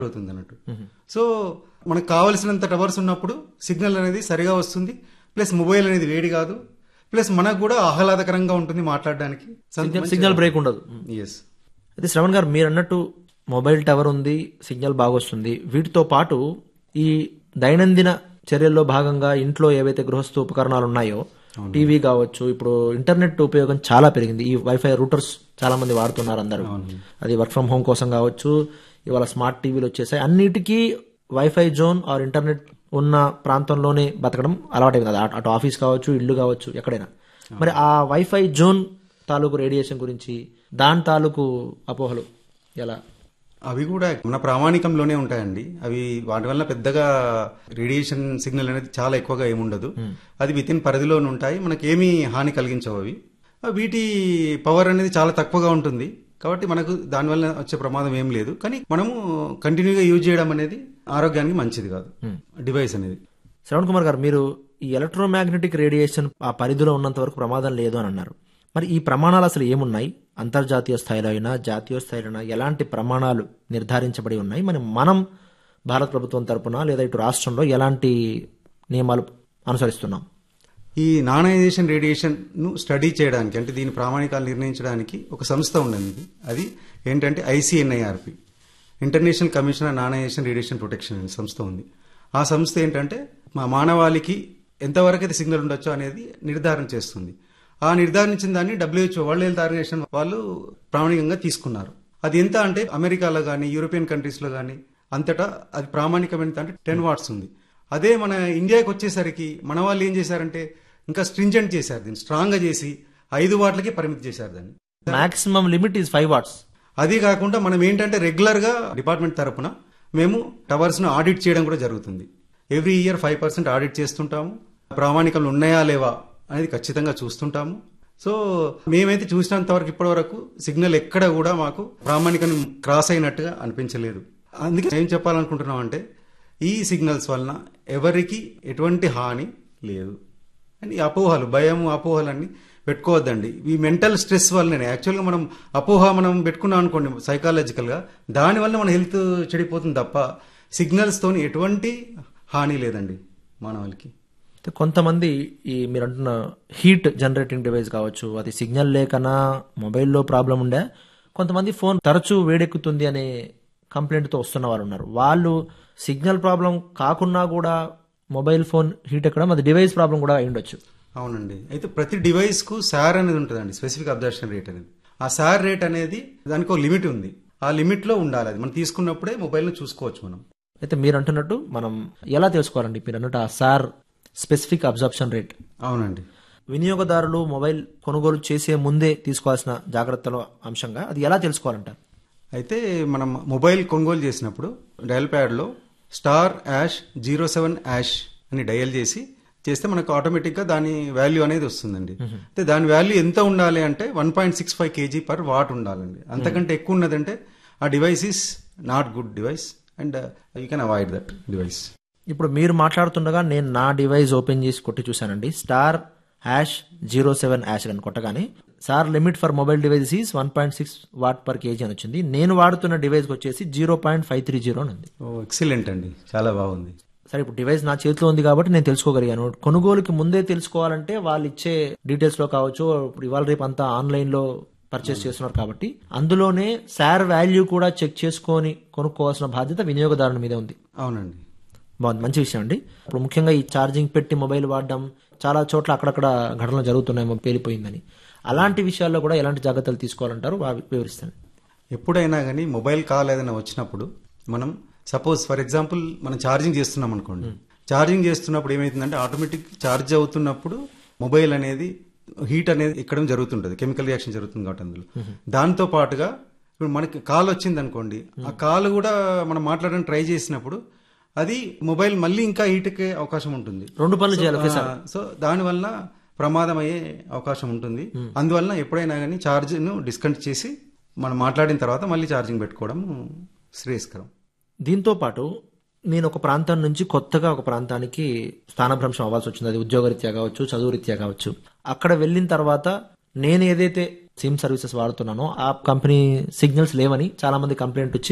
అవుతుంది అన్నట్టు సో మనకు కావలసినంత టవర్స్ ఉన్నప్పుడు సిగ్నల్ అనేది సరిగా వస్తుంది ప్లస్ మొబైల్ అనేది వేడి కాదు ప్లస్ మనకు కూడా ఆహ్లాదకరంగా ఉంటుంది మాట్లాడడానికి సిగ్నల్ బ్రేక్ ఉండదు ఎస్ అయితే శ్రవణ్ గారు మీరు అన్నట్టు మొబైల్ టవర్ ఉంది సిగ్నల్ బాగా వస్తుంది వీటితో పాటు ఈ దైనందిన చర్యల్లో భాగంగా ఇంట్లో ఏవైతే గృహస్థ ఉపకరణాలు ఉన్నాయో టీవీ కావచ్చు ఇప్పుడు ఇంటర్నెట్ ఉపయోగం చాలా పెరిగింది ఈ వైఫై రూటర్స్ చాలా మంది వాడుతున్నారు అందరూ అది వర్క్ ఫ్రమ్ హోమ్ కోసం కావచ్చు ఇవాళ స్మార్ట్ టీవీలు వచ్చేసాయి అన్నిటికీ వైఫై జోన్ ఆర్ ఇంటర్నెట్ ఉన్న ప్రాంతంలోనే బతకడం అలవాటైంది కదా అటు ఆఫీస్ కావచ్చు ఇల్లు కావచ్చు ఎక్కడైనా మరి ఆ వైఫై జోన్ తాలూకు రేడియేషన్ గురించి దాని తాలూకు అపోహలు ఎలా అవి కూడా మన ప్రామాణికంలోనే ఉంటాయండి అవి వాటి వల్ల పెద్దగా రేడియేషన్ సిగ్నల్ అనేది చాలా ఎక్కువగా ఏముండదు అది విత్ ఇన్ పరిధిలోనే ఉంటాయి మనకి ఏమీ హాని కలిగించవు అవి ఆ వీటి పవర్ అనేది చాలా తక్కువగా ఉంటుంది కాబట్టి మనకు దానివల్ల వచ్చే ప్రమాదం ఏం లేదు కానీ మనము కంటిన్యూగా యూజ్ చేయడం అనేది ఆరోగ్యానికి మంచిది కాదు డివైస్ అనేది శ్రవణ్ కుమార్ గారు మీరు ఈ ఎలక్ట్రోమాగ్నెటిక్ రేడియేషన్ ఆ పరిధిలో ఉన్నంత వరకు ప్రమాదం లేదు అని అన్నారు మరి ఈ ప్రమాణాలు అసలు ఏమున్నాయి అంతర్జాతీయ స్థాయిలో అయినా జాతీయ స్థాయిలో అయినా ఎలాంటి ప్రమాణాలు నిర్ధారించబడి ఉన్నాయి మరి మనం భారత ప్రభుత్వం తరపున లేదా ఇటు రాష్ట్రంలో ఎలాంటి నియమాలు అనుసరిస్తున్నాం ఈ నానైజేషన్ రేడియేషన్ ను స్టడీ చేయడానికి అంటే దీని ప్రామాణికాలు నిర్ణయించడానికి ఒక సంస్థ ఉన్నది అది ఏంటంటే ICNIRP international commission on nonionisation radiation protection అనే సంస్థ ఉంది ఆ సంస్థ ఏంటంటే మా మానవాళికి ఎంతవరకు అయితే సిగ్నల్ ఉండొచ్చో అనేది నిర్ధారణ చేస్తుంది ఆ నిర్ధారించిన దాన్ని డబ్ల్యూహెచ్ఓ వరల్డ్ హెల్త్ ఆర్గనైజేషన్ వాళ్ళు ప్రామాణికంగా తీసుకున్నారు అది ఎంత అంటే అమెరికాలో కానీ యూరోపియన్ కంట్రీస్లో కానీ అంతటా అది ప్రామాణికమైన అంటే టెన్ వాట్స్ ఉంది అదే మన ఇండియాకి వచ్చేసరికి మన వాళ్ళు ఏం చేశారంటే ఇంకా స్ట్రింజెంట్ చేశారు దీన్ని స్ట్రాంగ్ గా చేసి ఐదు వాట్లకి పరిమితి చేశారు దాన్ని maximum limit is five watts అది కాకుండా మనం ఏంటంటే రెగ్యులర్ గా డిపార్ట్మెంట్ తరపున మేము టవర్స్ ను ఆడిట్ చేయడం కూడా జరుగుతుంది every year five percent audit చేస్తుంటాము ప్రామాణికంలో ఉన్నాయా లేవా అనేది ఖచ్చితంగా చూస్తుంటాము సో మేమైతే చూసినంత వరకు ఇప్పటి వరకు సిగ్నల్ ఎక్కడ కూడా మాకు ప్రామాణికం క్రాస్ అయినట్టుగా అనిపించలేదు అందుకే ఏం చెప్పాలనుకుంటున్నాం అంటే ఈ సిగ్నల్స్ వలన ఎవరికి ఎటువంటి హాని లేదు అండ్ ఈ అపోహలు భయం అపోహలన్నీ పెట్టుకోవద్దండి ఈ మెంటల్ స్ట్రెస్ వల్లనే యాక్చువల్గా మనం అపోహ మనం పెట్టుకున్నాం అనుకోండి సైకాలజికల్గా దానివల్ల మన హెల్త్ చెడిపోతుంది తప్ప సిగ్నల్స్ తోని ఎటువంటి హాని లేదండి మానవులకి అయితే కొంతమంది ఈ మీరు అంటున్న హీట్ జనరేటింగ్ డివైస్ కావచ్చు అది సిగ్నల్ లేకనా మొబైల్లో ప్రాబ్లం ఉండే కొంతమంది ఫోన్ తరచూ వేడెక్కుతుంది అనే కంప్లైంట్తో వస్తున్న వాళ్ళు ఉన్నారు వాళ్ళు సిగ్నల్ ప్రాబ్లం కాకున్నా కూడా మొబైల్ ఫోన్ హీట్ ఎక్కడం అది డివైస్ ప్రాబ్లం కూడా అయి ఉండొచ్చు అవునండి అయితే ప్రతి డివైస్ కు సార్ అనేది ఉంటుందండి స్పెసిఫిక్ అబ్జర్షన్ రేట్ అనేది ఆ సార్ రేట్ అనేది దానికి ఒక లిమిట్ ఉంది ఆ లిమిట్ లో ఉండాలి అది మనం తీసుకున్నప్పుడే మొబైల్ ను చూసుకోవచ్చు మనం అయితే మీరు అంటున్నట్టు మనం ఎలా తెలుసుకోవాలండి మీరు అన్నట్టు ఆ సార్ స్పెసిఫిక్ అబ్జర్ప్షన్ రేట్ అవునండి వినియోగదారులు మొబైల్ కొనుగోలు చేసే ముందే తీసుకోవాల్సిన జాగ్రత్తల అంశంగా అది ఎలా తెలుసుకోవాలంటారు అయితే మనం మొబైల్ కొనుగోలు చేసినప్పుడు డయల్ ప్యాడ్ లో star hash zero seven hash అని డయల్ చేసి చేస్తే మనకు ఆటోమేటిక్ గా దాని వాల్యూ అనేది వస్తుందండి అయితే దాని వాల్యూ ఎంత ఉండాలి అంటే one point six five kg per watt ఉండాలండి అంతకంటే ఎక్కువ ఉన్నదంటే ఆ device is not good device and you can avoid that device ఇప్పుడు మీరు మాట్లాడుతుండగా నేను నా డివైస్ ఓపెన్ చేసి కొట్టి చూశానండి star hash zero seven hash అని కొట్టగానే sir limit for mobile device is one point six watt per kg అని వచ్చింది నేను వాడుతున్న డివైస్ వచ్చేసి zero point five three zero అని ఉంది ఓ ఎక్సలెంట్ అండి చాలా బాగుంది సరే ఇప్పుడు డివైస్ నా చేతిలో ఉంది కాబట్టి నేను తెలుసుకోగలిగాను కొనుగోలుకి ముందే తెలుసుకోవాలంటే వాళ్ళు ఇచ్చే డీటెయిల్స్ లో కావచ్చు ఇప్పుడు ఇవాళ రేపు అంతా ఆన్లైన్ లో పర్చేస్ చేస్తున్నారు కాబట్టి అందులోనే సార్ వాల్యూ కూడా చెక్ చేసుకొని కొనుక్కోవాల్సిన బాధ్యత వినియోగదారుని మీద ఉంది అవునండి బాగుంది మంచి విషయం అండి ఇప్పుడు ముఖ్యంగా ఈ ఛార్జింగ్ పెట్టి మొబైల్ వాడడం చాలా చోట్ల అక్కడక్కడ ఘటనలు జరుగుతున్నాయి పేలిపోయిందని అలాంటి విషయాల్లో కూడా ఎలాంటి జాగ్రత్తలు తీసుకోవాలంటారు వా- వివరిస్తాను ఎప్పుడైనా కానీ మొబైల్ కాల్ ఏదైనా వచ్చినప్పుడు మనం సపోజ్ ఫర్ ఎగ్జాంపుల్ మనం ఛార్జింగ్ చేస్తున్నాం అనుకోండి ఛార్జింగ్ చేస్తున్నప్పుడు ఏమైతుందంటే ఆటోమేటిక్ ఛార్జ్ అవుతున్నప్పుడు మొబైల్ అనేది హీట్ అనేది ఎక్కడం జరుగుతుంటది కెమికల్ రియాక్షన్ జరుగుతుంది కాబట్టి అందులో దాంతో పాటుగా ఇప్పుడు మనకి కాల్ వచ్చింది అనుకోండి ఆ కాల్ కూడా మనం మాట్లాడడానికి ట్రై చేసినప్పుడు అది మొబైల్ మళ్ళీ ఇంకా హీట్ ఎక్కే అవకాశం ఉంటుంది రెండు పనులు చేయాలి ఒకేసారి ఆ, సో దాని వల్ల ప్రమాదం అయ్యే అవకాశం ఉంటుంది అందువలన ఎప్పుడైనా కానీ ఛార్జ్ ను డిస్కనెక్ట్ చేసి మనం మాట్లాడిన తర్వాత మళ్ళీ ఛార్జింగ్ పెట్టుకోవడం శ్రేయస్కరం దీంతో పాటు నేను ఒక ప్రాంతం నుంచి కొత్తగా ఒక ప్రాంతానికి స్థానభ్రంశం అవ్వాల్సి వచ్చింది అది ఉద్యోగరీత్యా కావచ్చు చదువు రీత్యా కావచ్చు అక్కడ వెళ్ళిన తర్వాత నేను ఏదైతే సిమ్ సర్వీసెస్ వాడుతున్నానో ఆ కంపెనీ సిగ్నల్స్ లేవని చాలా మంది కంప్లైంట్ వచ్చి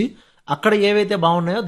అక్కడ ఏవైతే బాగున్నాయో